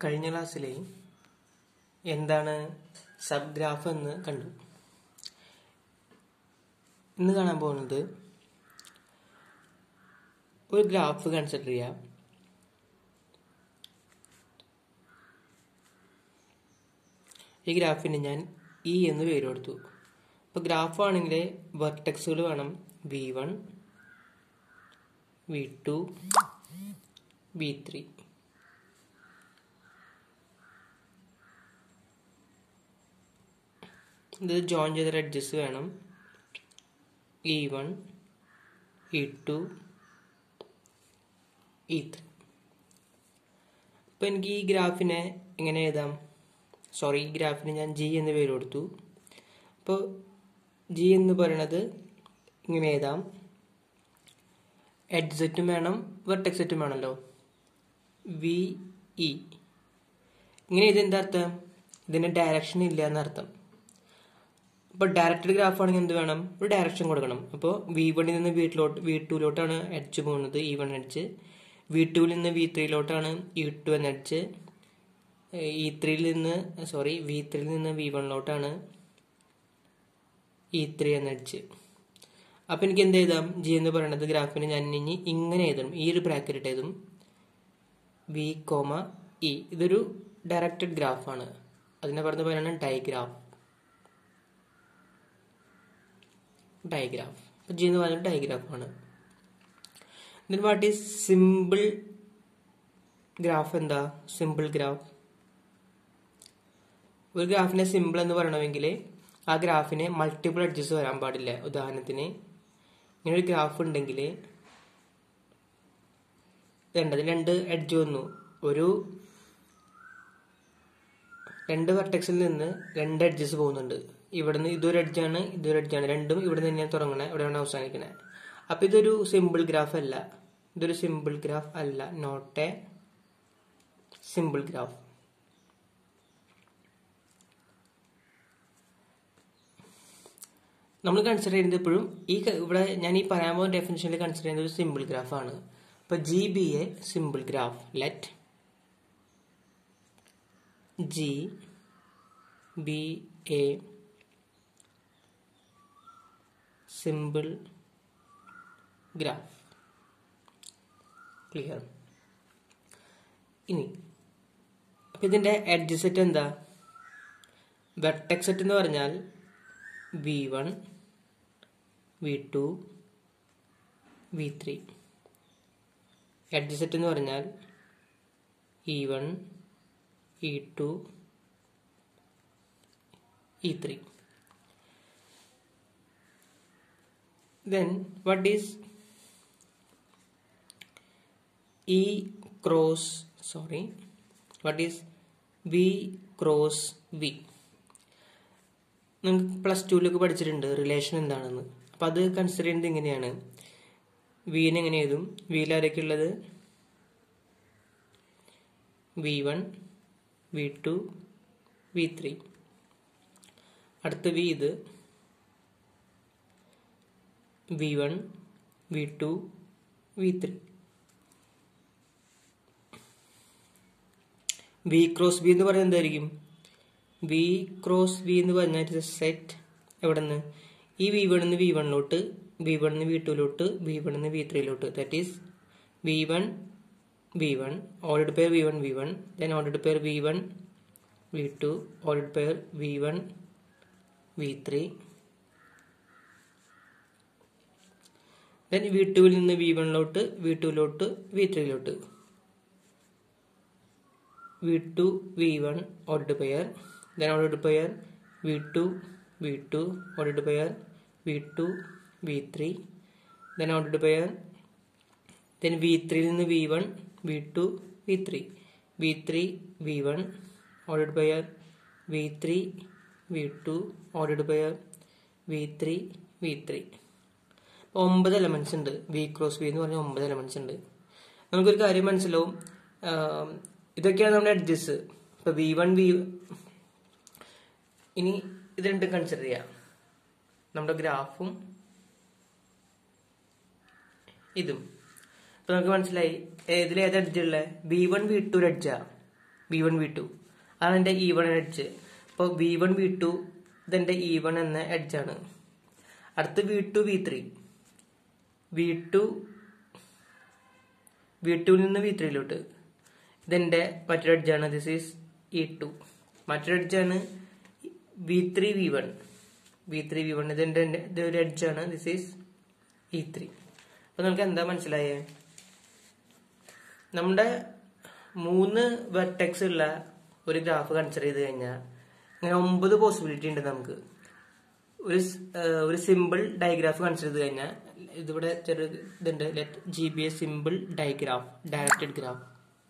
കഴിഞ്ഞ ക്ലാസ്സിൽ എന്താണ് സബ് ഗ്രാഫ് എന്ന് കണ്ടു ഇന്ന് കാണാൻ പോകുന്നത് ഒരു ഗ്രാഫ് കൺസിഡർ ചെയ്യാം ഈ ഗ്രാഫിന് ഞാൻ ഇ എന്ന് പേര് കൊടുത്തു അപ്പോൾ ഗ്രാഫ് ആണെങ്കിൽ വെർട്ടെക്സുകൾ വേണം V one V two V three ഇത് ജോയിൻ ചെയ്ത എഡ്ജസ് വേണം E one E two E three അപ്പോൾ എനിക്ക് ഈ ഗ്രാഫിനെ എങ്ങനെ എഴുതാം സോറി ഈ ഗ്രാഫിന് ഞാൻ ജി എന്ന് പേര് കൊടുത്തു അപ്പോൾ ജി എന്ന് പറയണത് ഇങ്ങനെ എഴുതാം എഡ്ജ് സെറ്റും വേണം വെർട്ടെക്സ് സെറ്റും വേണമല്ലോ വി ഇ ഇങ്ങനെ ഇത് എന്താ അർത്ഥം ഇതിന് ഡയറക്ഷൻ ഇല്ല എന്നർത്ഥം അപ്പോൾ ഡയറക്റ്റഡ് ഗ്രാഫ് ആണെങ്കിൽ എന്ത് വേണം ഒരു ഡയറക്ഷൻ കൊടുക്കണം അപ്പോൾ വി വണ്ണിൽ നിന്ന് വീട്ടിലോട്ട് വി ടുവിലോട്ടാണ് എഡ്ജ് പോകുന്നത് ഇ വൺ എഡ്ജ് വി ടുവിൽ നിന്ന് വി ത്രീയിലോട്ടാണ് ഇ ടു എന്ന എഡ്ജ് ഇ ത്രീയിൽ നിന്ന് സോറി വി ത്രീയിൽ നിന്ന് വി വണ്ണിലോട്ടാണ് ഇ ത്രീ എന്ന എഡ്ജ് അപ്പം എനിക്ക് എന്ത് എഴുതാം ജി എന്ന് പറയുന്നത് ഗ്രാഫിന് ഞാൻ ഇനി ഇങ്ങനെ എഴുതണം ഈ ഒരു ബ്രാക്കറ്റ് എഴുതും വി കോമ ഇ ഇതൊരു ഡയറക്റ്റഡ് ഗ്രാഫാണ് അതിനെ പറഞ്ഞ പേരാണ് ഡയഗ്രാഫ് ഡയഗ്രാഫ് അപ്പോൾ ജി എന്ന് പറയുന്നത് ഡയഗ്രാഫാണ് then what is simple graph എന്താ സിമ്പിൾ ഗ്രാഫ് ഒരു ഗ്രാഫിനെ സിമ്പിൾ എന്ന് പറയണമെങ്കിൽ ആ ഗ്രാഫിന് മൾട്ടിപ്പിൾ എഡ്ജസ് വരാൻ പാടില്ല ഉദാഹരണത്തിന് ഇങ്ങനെ ഒരു ഗ്രാഫ് ഉണ്ടെങ്കിൽ വേണ്ടത് രണ്ട് എഡ്ജ് വന്നു ഒരു രണ്ട് വെർട്ടെക്സിൽ നിന്ന് രണ്ട് എഡ്ജസ് പോകുന്നുണ്ട് ഇവിടുന്ന് ഇതൊരു എഡ്ജാണ് ഇതൊരു എഡ്ജാണ് രണ്ടും ഇവിടെ തന്നെയാണ് തുടങ്ങണേ ഇവിടെയാണ് അവസാനിക്കണേ അപ്പൊ ഇതൊരു സിമ്പിൾ ഗ്രാഫ് അല്ല ഇതൊരു സിമ്പിൾ ഗ്രാഫ് അല്ല നോട്ട് എ സിമ്പിൾ ഗ്രാഫ് നമ്മൾ കൺസിഡർ ചെയ്യുന്നത് എപ്പോഴും ഈ ഇവിടെ ഞാൻ ഈ പറയാൻ പോകുന്ന ഡെഫിനേഷനിൽ കൺസിഡർ ചെയ്യുന്നത് ഒരു സിമ്പിൾ ഗ്രാഫ് ആണ് അപ്പൊ G be a simple graph let G be a simple graph clear ഇനി അപ്പൊ ഇതിന്റെ എഡ്ജ് സെറ്റ് എന്താ വെർട്ടെക്സ് സെറ്റ് എന്ന് പറഞ്ഞാൽ V one V two V three edge set എന്ന് പറഞ്ഞാൽ E one E two E three then what is e cross sorry what is v cross v നിങ്ങൾക്ക് plus ടുവിലൊക്കെ പഠിച്ചിട്ടുണ്ട് റിലേഷൻ എന്താണെന്ന് അപ്പം അത് കൺസിഡർ ചെയ്യുന്നത് ഇങ്ങനെയാണ് വിനെ എങ്ങനെ എഴുതും വിയിൽ ആരൊക്കെ ഉള്ളത് V one V two V three അടുത്ത വി ഇത് V one V two V three V cross V എന്ന് പറയുന്നത് എന്തായിരിക്കും വി ക്രോസ് വി എന്ന് പറഞ്ഞാൽ സെറ്റ് എവിടെ നിന്ന് ഈ വി വണ്ണിന്ന് വി വണ്ണിലോട്ട് വി വണ്ണിന്ന് വി ടുവിലോട്ട് വി വണ്ണിന്ന് വി ത്രീയിലോട്ട് that is V one V one ordered pair V one V one then ordered pair V one V two ordered pair V one V three then V ടുവിൽ നിന്ന് V വണ്ണിലോട്ട് V ടുവിലോട്ട് V ത്രീയിലോട്ട് V two V one ordered pair then ordered pair V two V two ordered pair V two V three then ordered pair then V ത്രീയിൽ നിന്ന് V one V two V three V three V one ordered pair V three V two ordered pair V three V three ഒമ്പത് elements ഉണ്ട് V cross V എന്ന് പറഞ്ഞ ഒമ്പത് elements ഉണ്ട് നമുക്കൊരു കാര്യം മനസ്സിലാവും ഇതൊക്കെയാണ് നമ്മുടെ എഡ്ജസ് ഇപ്പൊ വി വൺ വി ഇനി ഇത് രണ്ടും കൺസിഡർ ചെയ്യാം നമ്മുടെ ഗ്രാഫും ഇതും അപ്പൊ നമുക്ക് മനസ്സിലായി ഇതിൽ ഏത് എഡ്ജ് ഉള്ളത് വി വൺ വി ടു ഒരു എഡ്ജാ വി വൺ വി ടു അതാണ് എൻ്റെ ഇ വൺ എഡ്ജ് അപ്പോൾ വി വൺ വി ടു ഇതെൻ്റെ ഇ വൺ എന്ന എഡ്ജാണ് അടുത്ത് V two V three V two V ടുവിൽ നിന്ന് വി ത്രീയിലോട്ട് ഇതെൻ്റെ മറ്റൊരു എഡ്ജാണ് ദിസ് ഈസ് ഇ ടു മറ്റൊരു എഡ്ജാണ് V three V one V three V one ഇതെൻ്റെ ഇത് ഒരു എഡ്ജാണ് ദിസ് ഈസ് ഇ ത്രീ അപ്പൊ നമുക്ക് എന്താ മനസ്സിലായേ നമ്മുടെ മൂന്ന് വെർട്ടെക്സ് ഉള്ള ഒരു ഗ്രാഫ് കൺസിഡർ ചെയ്ത് കഴിഞ്ഞാൽ ഇങ്ങനെ ഒമ്പത് പോസിബിലിറ്റി ഉണ്ട് നമുക്ക് ഒരു സ്- ഏഹ് ഒരു സിമ്പിൾ ഡയഗ്രാഫ് കൺസിഡർ ചെയ്ത് കഴിഞ്ഞാൽ ഇതിവിടെ ചെറിയ ഇതുണ്ട് let G be a simple digraph directed graph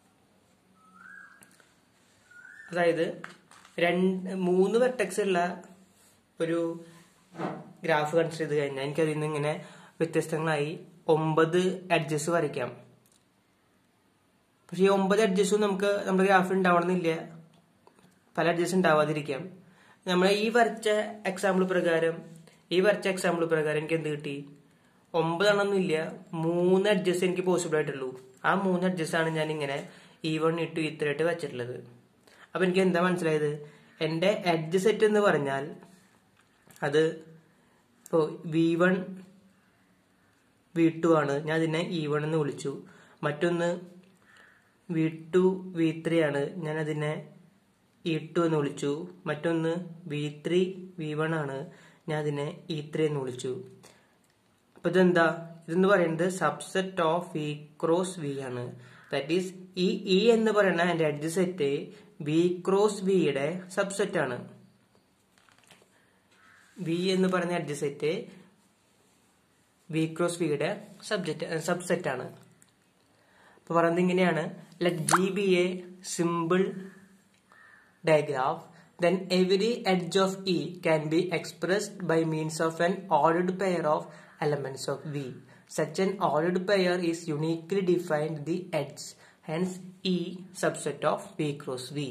അതായത് രണ്ട് മൂന്ന് വെർട്ടെക്സ് ഉള്ള ഒരു ഗ്രാഫ് കൺസിഡർ ചെയ്ത് കഴിഞ്ഞാൽ എനിക്കതിൽ നിന്ന് ഇങ്ങനെ വ്യത്യസ്തങ്ങളായി ഒമ്പത് അഡ്ജസ് വരയ്ക്കാം പക്ഷെ ഈ ഒമ്പത് അഡ്ജസ്റ്റും നമുക്ക് നമ്മുടെ ഗ്രാഫിൽ ഉണ്ടാവണമെന്നില്ല പല അഡ്ജസ്റ്റ് ഉണ്ടാവാതിരിക്കാം നമ്മൾ ഈ വരച്ച എക്സാമ്പിൾ പ്രകാരം ഈ വരച്ച എക്സാമ്പിൾ പ്രകാരം എനിക്ക് എന്ത് കിട്ടി ഒമ്പതെണ്ണമൊന്നുമില്ല മൂന്ന് അഡ്ജസ്റ്റ് എനിക്ക് പോസിബിൾ ആയിട്ടുള്ളൂ ആ മൂന്ന് അഡ്ജസ്റ്റ് ആണ് ഞാൻ ഇങ്ങനെ ഈ വൺ ഇട്ടു ഇത്രയായിട്ട് വെച്ചിട്ടുള്ളത് അപ്പൊ എനിക്ക് എന്താ മനസ്സിലായത് എന്റെ എഡ്ജ് സെറ്റ് എന്ന് പറഞ്ഞാൽ അത് ഇപ്പോൾ വി വൺ വി ടു ആണ് ഞാൻ അതിനെ ഇ വൺ എന്ന് വിളിച്ചു മറ്റൊന്ന് വി ടു വി ത്രീ ആണ് ഞാൻ അതിനെ ഇ ടു എന്ന് വിളിച്ചു മറ്റൊന്ന് വി ത്രീ വി വൺ ആണ് ഞാൻ അതിനെ ഇ ത്രീ എന്ന് വിളിച്ചു അപ്പൊ ഇതെന്താ ഇതെന്ന് പറയുന്നത് subset of V cross V ആണ് ദാറ്റ് ഈസ് ഈ ഇ എന്ന് പറയുന്ന എന്റെ എഡ്ജ് സെറ്റ് വി ക്രോസ് വിയുടെ സബ്സെറ്റ് ആണ് വി എന്ന് പറയുന്ന എഡ്ജ് സെറ്റ് വി ക്രോസ് വിയുടെ സബ്ജക്റ്റ് സബ്സെറ്റ് ആണ് അപ്പൊ പറയുന്നത് ഇങ്ങനെയാണ് let G be a simple digraph, then every edge of E can be expressed by means of an ordered pair of elements of V. Such an ordered pair is uniquely defined the edge, hence E subset of V cross V.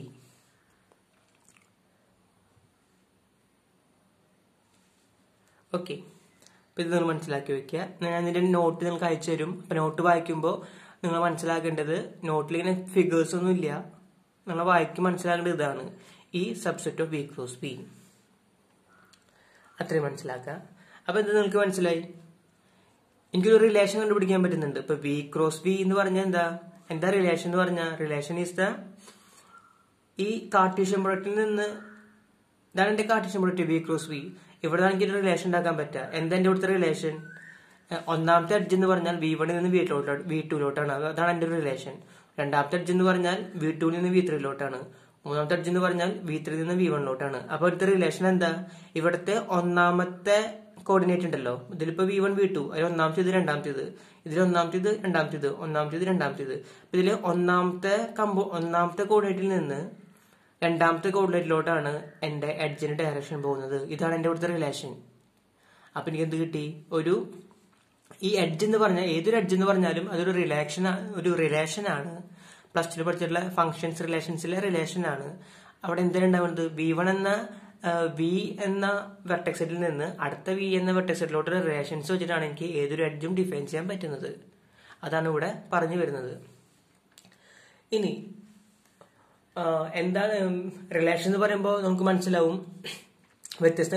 Okay അപ്പോൾ ഇത് നിങ്ങൾ മനസ്സിലാക്കി വെക്കുക ഞാൻ ഇതിൻ്റെ not നിങ്ങൾക്ക് അയച്ചു തരും അപ്പോൾ നോട്ട് വായിക്കുമ്പോൾ നിങ്ങൾ മനസ്സിലാക്കേണ്ടത് നോട്ടിൽ ഇങ്ങനെ ഫിഗേഴ്സ് ഒന്നും ഇല്ല നിങ്ങൾ വായിക്കും മനസ്സിലാക്കേണ്ടത് ഇതാണ് ഈ subset of V cross B അത്രയും മനസ്സിലാക്കുക അപ്പൊ ഇത് നിങ്ങൾക്ക് മനസ്സിലായി എനിക്കൊരു റിലേഷൻ കണ്ടുപിടിക്കാൻ പറ്റുന്നുണ്ട് ഇപ്പൊ വി ക്രോസ് ബി എന്ന് പറഞ്ഞാൽ എന്താ എന്താ റിലേഷൻ എന്ന് പറഞ്ഞാൽ റിലേഷൻ ഈസ് ദ ഈ കാർട്ടീഷ്യൻ പ്രൊഡക്റ്റിൽ നിന്ന് ഇതാണ് എന്റെ Cartesian product V cross B ഇവിടെ എനിക്ക് ഒരു റിലേഷൻ ഉണ്ടാക്കാൻ പറ്റുക എന്താ എന്റെ ഇവിടുത്തെ റിലേഷൻ ഒന്നാമത്തെ അഡ്ജ് എന്ന് പറഞ്ഞാൽ വി വണ്ണിൽ നിന്ന് വി ടോട്ട് വി ടൂലോട്ടാണ് അതാണ് എന്റെ ഒരു റിലേഷൻ രണ്ടാമത്തെ അഡ്ജ് എന്ന് പറഞ്ഞാൽ വി ടുവിൽ നിന്ന് വി ത്രീയിലോട്ടാണ് മൂന്നാമത്തെ അഡ്ജ് എന്ന് പറഞ്ഞാൽ വി ത്രീയിൽ നിന്ന് വി വണ്ണിലോട്ടാണ് അപ്പൊ ഇവിടുത്തെ റിലേഷൻ എന്താ ഇവിടുത്തെ ഒന്നാമത്തെ കോർഡിനേറ്റ് ഉണ്ടല്ലോ ഇതിലിപ്പോ വി വൺ വി ടു അതിൽ ഒന്നാമത്തേത് രണ്ടാമത്തേത് ഇതിൽ ഒന്നാമത്തേത് രണ്ടാമത്തേത് ഒന്നാമത്തേത് രണ്ടാമത്തേത് അപ്പൊ ഇതില് ഒന്നാമത്തെ കമ്പോ ഒന്നാമത്തെ കോർഡിനേറ്റിൽ നിന്ന് രണ്ടാമത്തെ കോർഡിനേറ്റിലോട്ടാണ് എന്റെ എഡ്ജിന്റെ ഡയറക്ഷൻ പോകുന്നത് ഇതാണ് എന്റെ ഇവിടുത്തെ റിലേഷൻ അപ്പൊ എനിക്ക് എന്ത് കിട്ടി ഒരു ഈ എഡ്ജ് എന്ന് പറഞ്ഞാൽ ഏതൊരു എഡ്ജ് എന്ന് പറഞ്ഞാലും അതൊരു റിലേഷൻ ഒരു റിലേഷൻ ആണ് പ്ലസ് ടു പഠിച്ചിട്ടുള്ള ഫംഗ്ഷൻസ് റിലേഷൻസിലെ റിലേഷൻ ആണ് അവിടെ എന്തിനാ ഉണ്ടാവുന്നത് വി വൺ എന്ന വി എന്ന വെർട്ടെക്സെറ്റിൽ നിന്ന് അടുത്ത വി എന്ന വെർട്ടെക്സെറ്റിലോട്ട് റിലേഷൻസ് വെച്ചിട്ടാണ് എനിക്ക് ഏതൊരു എഡ്ജും ഡിഫൈൻ ചെയ്യാൻ പറ്റുന്നത് അതാണ് ഇവിടെ പറഞ്ഞു വരുന്നത് ഇനി എന്താണ് റിലേഷൻ എന്ന് പറയുമ്പോൾ നമുക്ക് മനസ്സിലാവും വ്യത്യസ്ത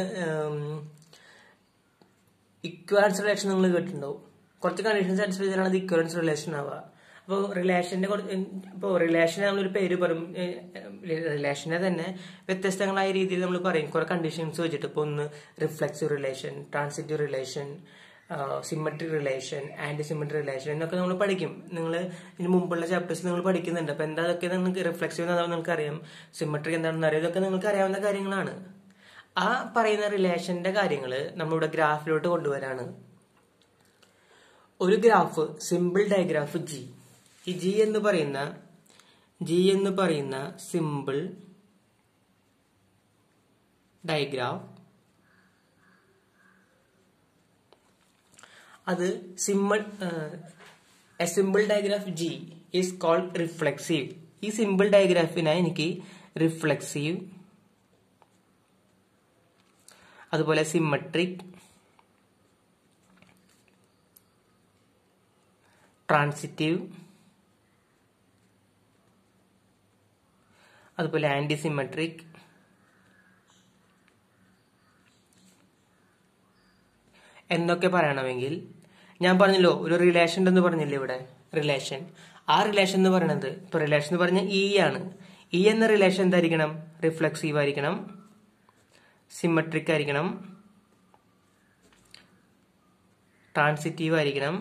ഇക്വാലൻസ് റിലേഷൻ നിങ്ങൾ കേട്ടിട്ടുണ്ടാവും കുറച്ച് കണ്ടീഷൻ സാറ്റിസ്ഫൈ ചെയ്താണ് അത് ഇക്വലൻസ് റിലേഷൻ ആവുക അപ്പോൾ റിലേഷന്റെ ഇപ്പോൾ റിലേഷനെ നമ്മളൊരു പേര് പറയും റിലേഷനെ തന്നെ വ്യത്യസ്തങ്ങളായ രീതിയിൽ നമ്മൾ പറയും കുറെ കണ്ടീഷൻസ് വെച്ചിട്ട് ഇപ്പോൾ ഒന്ന് reflexive relation transitive relation symmetric relation antisymmetric relation എന്നൊക്കെ നമ്മൾ പഠിക്കും നിങ്ങൾ ഇതിന് മുമ്പുള്ള ചാപ്റ്റേഴ്സ് നിങ്ങൾ പഠിക്കുന്നുണ്ട് അപ്പൊ എന്താ അതൊക്കെ നിങ്ങൾക്ക് റിഫ്ലെക്സീവ് എന്താണെന്ന് നിങ്ങൾക്ക് അറിയാം സിമെട്രിക് എന്താണെന്ന് അറിയാം ഇതൊക്കെ നിങ്ങൾക്ക് അറിയാവുന്ന കാര്യങ്ങളാണ് ആ പറയുന്ന റിലേഷന്റെ കാര്യങ്ങൾ നമ്മളിവിടെ ഗ്രാഫിലോട്ട് കൊണ്ടുവരാണ് ഒരു ഗ്രാഫ് സിമ്പിൾ ഡയഗ്രാഫ് ജി ഈ ജി എന്ന് പറയുന്ന ജി എന്ന് പറയുന്ന സിമ്പിൾ ഡയഗ്രാഫ് അത് simple a simple digraph G is called reflexive ഈ സിമ്പിൾ ഡയഗ്രാഫിനെ എനിക്ക് റിഫ്ലെക്സീവ് അതുപോലെ സിമ്മട്രിക് ട്രാൻസിറ്റീവ് അതുപോലെ ആന്റി സിമെട്രിക് എന്നൊക്കെ പറയണമെങ്കിൽ ഞാൻ പറഞ്ഞല്ലോ ഒരു റിലേഷൻ ഉണ്ടെന്ന് പറഞ്ഞില്ലേ ഇവിടെ റിലേഷൻ ആ റിലേഷൻ എന്ന് പറയുന്നത് ഇപ്പൊ റിലേഷൻ എന്ന് പറഞ്ഞാൽ ഇ ആണ് ഇ എന്ന റിലേഷൻ എന്തായിരിക്കണം റിഫ്ലക്സീവ് ആയിരിക്കണം സിമെട്രിക് ആയിരിക്കണം ട്രാൻസിറ്റീവ് ആയിരിക്കണം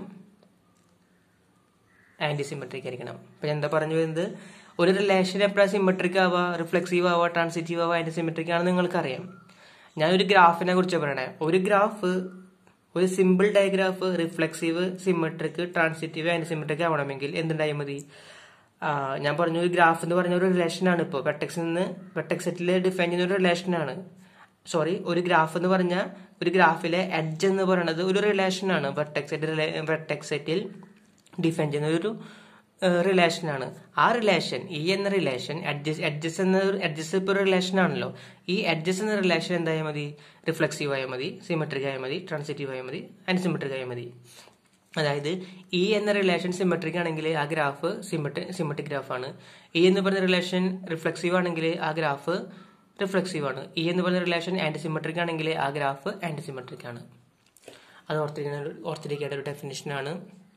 ആന്റി സിമെട്രിക് ആയിരിക്കണം അപ്പൊ ഞാൻ എന്താ പറഞ്ഞു വരുന്നത് ഒരു റിലേഷൻ എപ്പോഴാണ് സിമെട്രിക് ആവുക റിഫ്ലെക്സീവ് ആവുക ട്രാൻസിറ്റീവ് ആവുക ആന്റി സിമെട്രിക് ആണെന്ന് നിങ്ങൾക്കറിയാം ഞാൻ ഒരു ഗ്രാഫിനെ കുറിച്ച് പറയണേ ഒരു ഗ്രാഫ് ഒരു simple digraph reflexive symmetric transitive antisymmetric ആവണമെങ്കിൽ എന്തുണ്ടായാൽ മതി ആ, ഞാൻ പറഞ്ഞു ഒരു ഗ്രാഫ് എന്ന് പറഞ്ഞ ഒരു റിലേഷൻ ആണ് ഇപ്പോൾ വെട്ടക്സിൽ നിന്ന് വെട്ടക്സ് സെറ്റിൽ ഡിഫൈൻ ചെയ്യുന്ന ഒരു റിലേഷൻ ആണ് സോറി ഒരു ഗ്രാഫ് എന്ന് പറഞ്ഞാൽ ഒരു ഗ്രാഫിലെ എഡ്ജ് എന്ന് പറയുന്നത് ഒരു റിലേഷൻ ആണ് വെട്ടക്സ് സെറ്റ് വെട്ടക്സ് സെറ്റിൽ ഡിഫൈൻ ചെയ്യുന്ന ഒരു റിലേഷൻ ആണ് ആ റിലേഷൻ ഈ എന്ന റിലേഷൻ എഡ്ജസ് എഡ്ജസ് എന്ന എഡ്ജസ് ഇപ്പോൾ ഒരു റിലേഷൻ ആണല്ലോ ഈ എഡ്ജസ് എന്ന റിലേഷൻ എന്തായാൽ മതി റിഫ്ലെക്സീവ് ആയാൽ മതി സിമെട്രിക് ആയാൽ മതി ട്രാൻസിറ്റീവ് ആയാൽ മതി അൻസിമെട്രിക് ആയാൽ മതി അതായത് ഇ എന്ന റിലേഷൻ സിമെട്രിക് ആണെങ്കിൽ ആ ഗ്രാഫ് സിമെട്രി സിമെട്രിക് ഗ്രാഫാണ് ഇ എന്ന് പറഞ്ഞ റിലേഷൻ റിഫ്ലെക്സീവ് ആണെങ്കിൽ ആ ഗ്രാഫ് റിഫ്ലെക്സീവ് ആണ് ഇ എന്ന് പറഞ്ഞ റിലേഷൻ ആന്റി സിമെട്രിക് ആണെങ്കിൽ ആ ഗ്രാഫ് ആന്റി സിമെട്രിക് ആണ് അത് ഓർത്തിരിക്കുന്ന ഓർത്തിരിക്കേണ്ട ഒരു ഡെഫിനേഷനാണ്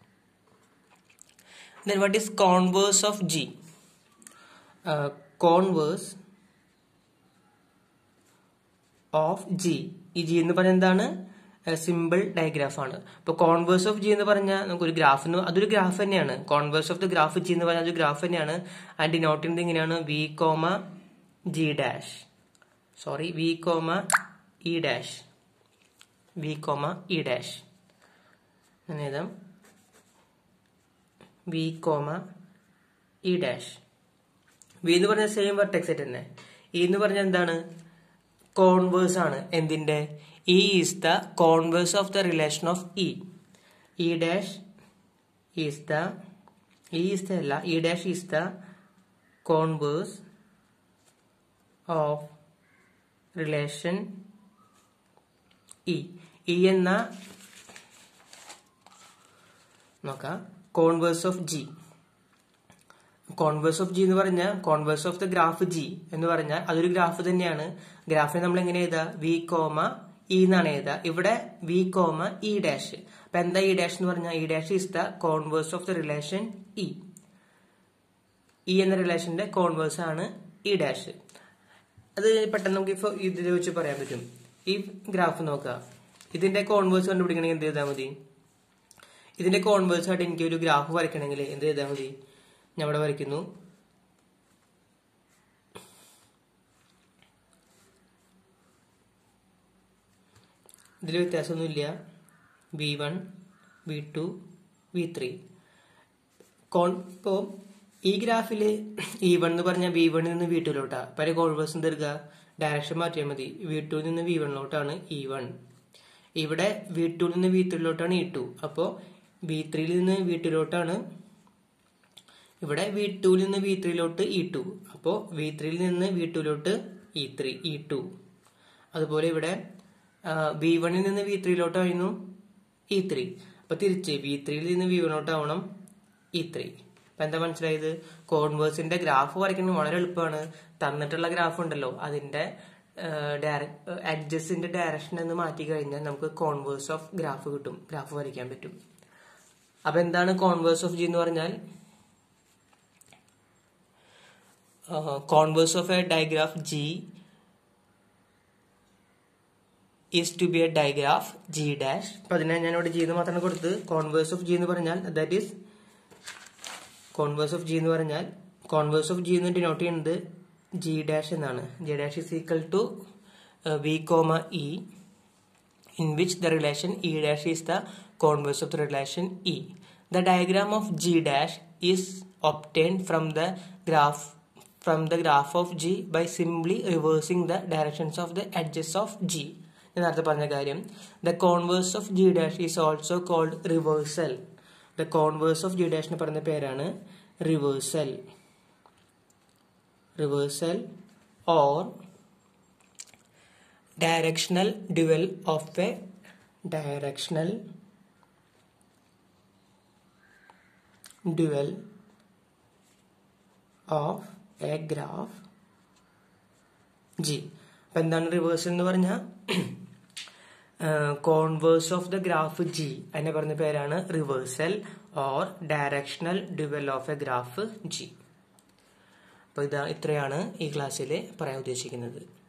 then what is converse of g uh, converse of g ഈ ജി എന്ന് പറഞ്ഞ എന്താണ് സിമ്പിൾ ഡയഗ്രാഫ് ആണ് ഇപ്പൊ കോൺവേഴ്സ് ഓഫ് ജി എന്ന് പറഞ്ഞാൽ നമുക്ക് ഒരു ഗ്രാഫ് അതൊരു ഗ്രാഫ് തന്നെയാണ് converse of the graph G എന്ന് പറഞ്ഞാൽ ഒരു ഗ്രാഫ് തന്നെയാണ് ആൻഡ് ഡിനോട്ട് ചെയ്യുന്നത് ഇങ്ങനെയാണ് V comma G dash sorry V comma E dash V comma E dash എഴുതാം V comma E dash V എന്ന് പറഞ്ഞ സെയിം വെർട്ടെക്സ് സെറ്റ് തന്നെ ഇ എന്ന് പറഞ്ഞ എന്താണ് കോൺവേഴ്സ് ആണ് എന്തിന്റെ E is the converse of the relation of E E dash is the E is the അല്ല E dash is the converse of relation E E എന്ന നോക്കാം converse of G converse of G എന്ന് പറഞ്ഞാൽ converse of the graph G എന്ന് പറഞ്ഞാൽ അതൊരു graph തന്നെയാണ് ഗ്രാഫിനെ നമ്മൾ എങ്ങനെ എഴുതുക വി കോമ ഇ എന്നാണ് എഴുതുക ഇവിടെ വി കോമ ഇ ഡാഷ് അപ്പൊ എന്താ ഇ ഡാഷ് എന്ന് പറഞ്ഞാൽ E dash is the converse of the relation E E എന്ന റിലേഷന്റെ കോൺവേഴ്സ് ആണ് ഇ ഡാഷ് അത് പെട്ടെന്ന് നമുക്ക് ഇപ്പോൾ ഇതിൽ വെച്ച് പറയാൻ പറ്റും ഈ ഗ്രാഫ് നോക്കുക ഇതിന്റെ കോൺവേഴ്സ് കണ്ടുപിടിക്കണമെങ്കിൽ എന്ത് ചെയ്താൽ മതി ഇതിന്റെ കോൺവേഴ്സ് ആയിട്ട് എനിക്ക് ഒരു ഗ്രാഫ് വരയ്ക്കണമെങ്കിൽ എന്ത് ചെയ്താൽ മതി ഞാൻ ഇവിടെ വരയ്ക്കുന്നു ഇതിൽ വ്യത്യാസമൊന്നുമില്ല V one V two V three കോൺ ഇപ്പോൾ ഈ ഗ്രാഫിൽ ഇ വൺ എന്ന് പറഞ്ഞാൽ വി വണ്ണിൽ നിന്ന് വി ടുവിലോട്ടാ പല കോൺവേഴ്സ് എന്തെടുക്കുക ഡയറക്ഷൻ മാറ്റിയാൽ മതി വി ടുവിൽ നിന്ന് വി വണ്ണിലോട്ടാണ് ഇ വൺ ഇവിടെ വി ടുവിൽ നിന്ന് വി ത്രീയിലോട്ടാണ് ഇ ടു അപ്പോൾ വി ത്രീയിൽ നിന്ന് വി ടുവിലോട്ടാണ് ഇവിടെ വി ടുവിൽ നിന്ന് വി ത്രീയിലോട്ട് ഇ ടു അപ്പോൾ വി ത്രീയിൽ നിന്ന് വി ടുവിലോട്ട് ഇ ത്രീ ഇ ടു അതുപോലെ ഇവിടെ വി വണ്ണിൽ നിന്ന് വി ത്രീയിലോട്ടായിരുന്നു ഇ ത്രീ അപ്പൊ തിരിച്ച് വി ത്രീയിൽ നിന്ന് വി വണ്ണോട്ട് ആവണം ഇ ത്രീ അപ്പൊ എന്താ മനസ്സിലായത് കോൺവേഴ്സിന്റെ ഗ്രാഫ് വരയ്ക്കുന്നത് വളരെ എളുപ്പമാണ് തന്നിട്ടുള്ള ഗ്രാഫ് ഉണ്ടല്ലോ അതിന്റെ അഡ്ജസ്റ്റിന്റെ ഡയറക്ഷൻ എന്ന് മാറ്റി കഴിഞ്ഞാൽ നമുക്ക് കോൺവേഴ്സ് ഓഫ് ഗ്രാഫ് കിട്ടും ഗ്രാഫ് വരയ്ക്കാൻ പറ്റും അപ്പൊ എന്താണ് കോൺവേഴ്സ് ഓഫ് ജി എന്ന് പറഞ്ഞാൽ converse of a digraph G is to be a digraph G dash അപ്പൊ അതിനെ ഞാൻ ഇവിടെ ജി എന്ന് മാത്രമാണ് കൊടുത്തത് കോൺവേഴ്സ് ഓഫ് ജി എന്ന് പറഞ്ഞാൽ that is converse of G എന്ന് പറഞ്ഞാൽ കോൺവേഴ്സ് ഓഫ് ജി എന്ന് ഡിനോട്ട് ചെയ്യുന്നത് ജി ഡാഷ് എന്നാണ് G dash is equal to V comma E in which the relation E dash is the converse of the relation E. The diagram of G dash is obtained from the graph from the graph of G by simply reversing the directions of the edges of G. ഞാൻ നേരത്തെ പറഞ്ഞ കാര്യം the converse of G dash is also called reversal the converse of G ഡാഷിന് പറയുന്ന പേരാണ് reversal reversal or directional dual of a directional dual of a graph G അപ്പൊ എന്താണ് reversal എന്ന് പറഞ്ഞാൽ converse of the graph G അതിനെ പറഞ്ഞ പേരാണ് reversal or directional dual of a graph G അപ്പോൾ ഇതാ ഇത്രയാണ് ഈ ക്ലാസ്സിൽ പറയാൻ ഉദ്ദേശിക്കുന്നത്